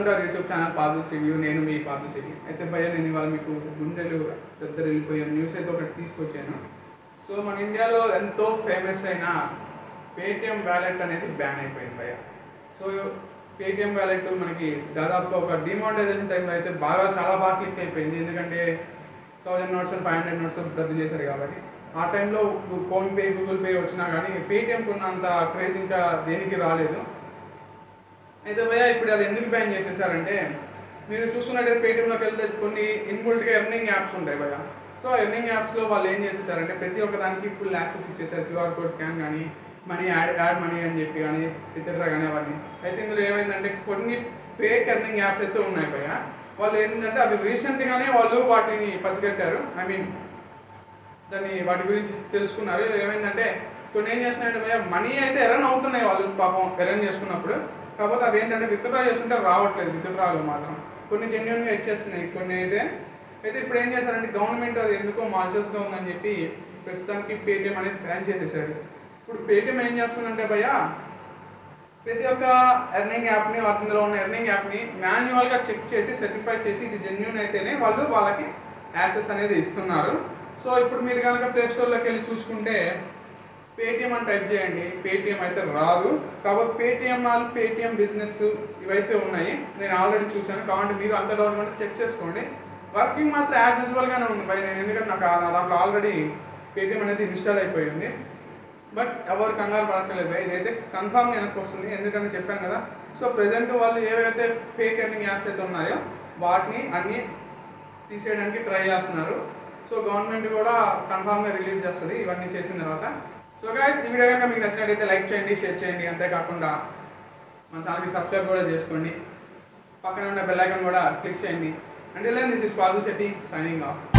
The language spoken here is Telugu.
To our YouTube channel Padoos review నేను మీ పాదూస్ రివ్యూ అయితే భయ నేను ఇవాళ మీకు గుండెలు పెద్ద వెళ్ళిపోయాను న్యూస్ అయితే ఒకటి తీసుకొచ్చాను సో మన ఇండియాలో ఎంతో ఫేమస్ అయిన పేటిఎం వ్యాలెట్ అనేది బ్యాన్ అయిపోయింది భయ సో పేటిఎం వ్యాలెట్ మనకి దాదాపుగా ఒక డిమానిటైజేషన్ టైంలో అయితే బాగా చాలా బాగా క్లిక్ అయిపోయింది ఎందుకంటే thousand notes five hundred notes రద్దు చేశారు కాబట్టి ఆ టైంలో ఫోన్పే గూగుల్ పే వచ్చినా కానీ పేటిఎంకి ఉన్నంత క్రేజ్ ఇంకా దేనికి రాలేదు అయితే భయ ఇప్పుడు అది ఎందుకు బ్యాన్ చేసేసారంటే మీరు చూసుకున్నట్టయితే పేటిఎంలోకి వెళ్తే కొన్ని ఇన్బుల్ట్గా ఎర్నింగ్ యాప్స్ ఉంటాయి భయ సో ఎర్నింగ్ యాప్స్లో వాళ్ళు ఏం చేసేసారంటే ప్రతి ఒక్క దానికి ఫుల్ యాక్సెస్ ఇచ్చేసారు క్యూఆర్ కోడ్ స్కాన్ కానీ మనీ యాడ్ యాడ్ మనీ అని చెప్పి కానీ ఇతర కానీ అవన్నీ అయితే ఇందులో ఏమైందంటే కొన్ని ఫేక్ ఎర్నింగ్ యాప్స్ అయితే ఉన్నాయి భయ వాళ్ళు ఏంటంటే అవి రీసెంట్గానే వాళ్ళు వాటిని పసిగట్టారు ఐ మీన్ దాన్ని వాటి గురించి తెలుసుకున్నారు ఇది ఏమైందంటే కొన్ని ఏం చేస్తున్నాయంటే భయ మనీ అయితే ఎర్రన్ అవుతున్నాయి వాళ్ళు పాపం ఎర్రన్ చేసుకున్నప్పుడు కాకపోతే అవి ఏంటంటే విత్డ్రా చేస్తుంటే రావట్లేదు విత్డ్రాలు మాత్రం కొన్ని జెన్యున్గా ఇచ్చేస్తున్నాయి కొన్ని అయితే అయితే ఇప్పుడు ఏం చేశారంటే గవర్నమెంట్ అది ఎందుకో మాల్చెస్గా ఉందని చెప్పి ప్రస్తుతానికి పేటిఎం అనేది బ్యాన్ చేసేసారు ఇప్పుడు పేటిఎం ఏం చేస్తుందంటే భయ ప్రతి ఒక్క ఎర్నింగ్ యాప్ని అందులో ఉన్న ఎర్నింగ్ యాప్ని మాన్యువల్గా చెక్ చేసి సర్టిఫై చేసి ఇది జెన్యున్ అయితేనే వాళ్ళు వాళ్ళకి యాక్సెస్ అనేది ఇస్తున్నారు సో ఇప్పుడు మీరు కనుక ప్లే స్టోర్లోకి వెళ్ళి చూసుకుంటే పేటిఎం అని టైప్ చేయండి పేటిఎం అయితే రాదు కాబట్టి పేటిఎం మాల్ పేటిఎం బిజినెస్ ఇవైతే ఉన్నాయి నేను ఆల్రెడీ చూశాను కాబట్టి మీరు అంత డౌన్లోడ్ చెక్ చేసుకోండి వర్కింగ్ మాత్రం యాజ్ యూజువల్గానే ఉంది బై నేను ఎందుకంటే నాకు ఆ- నా దాంట్లో ఆల్రెడీ పేటిఎం అనేది ఇన్స్టాల్ అయిపోయింది బట్ ఎవరు కంగారు పడక్కర్లేదు భయ్. ఇదైతే కన్ఫామ్ వెనక్కి వస్తుంది ఎందుకంటే చెప్పాను కదా సో ప్రజెంట్ వాళ్ళు ఏవైతే ఫేక్ ఎర్నింగ్ యాప్స్ అయితే ఉన్నాయో వాటిని అన్ని తీసేయడానికి ట్రై చేస్తున్నారు సో గవర్నమెంట్ కూడా కన్ఫామ్గా రిలీజ్ చేస్తుంది ఇవన్నీ చేసిన తర్వాత సో గాయస్ ఈ వీడియో కనుక మీకు నచ్చినట్టయితే లైక్ చేయండి షేర్ చేయండి అంతేకాకుండా మన ఛానల్కి సబ్స్క్రైబ్ కూడా చేసుకోండి పక్కన ఉన్న బెల్ ఐకాన్ కూడా క్లిక్ చేయండి అంటే దిస్ ఇస్ పాదు శెట్టి సైనింగ్ ఆఫ్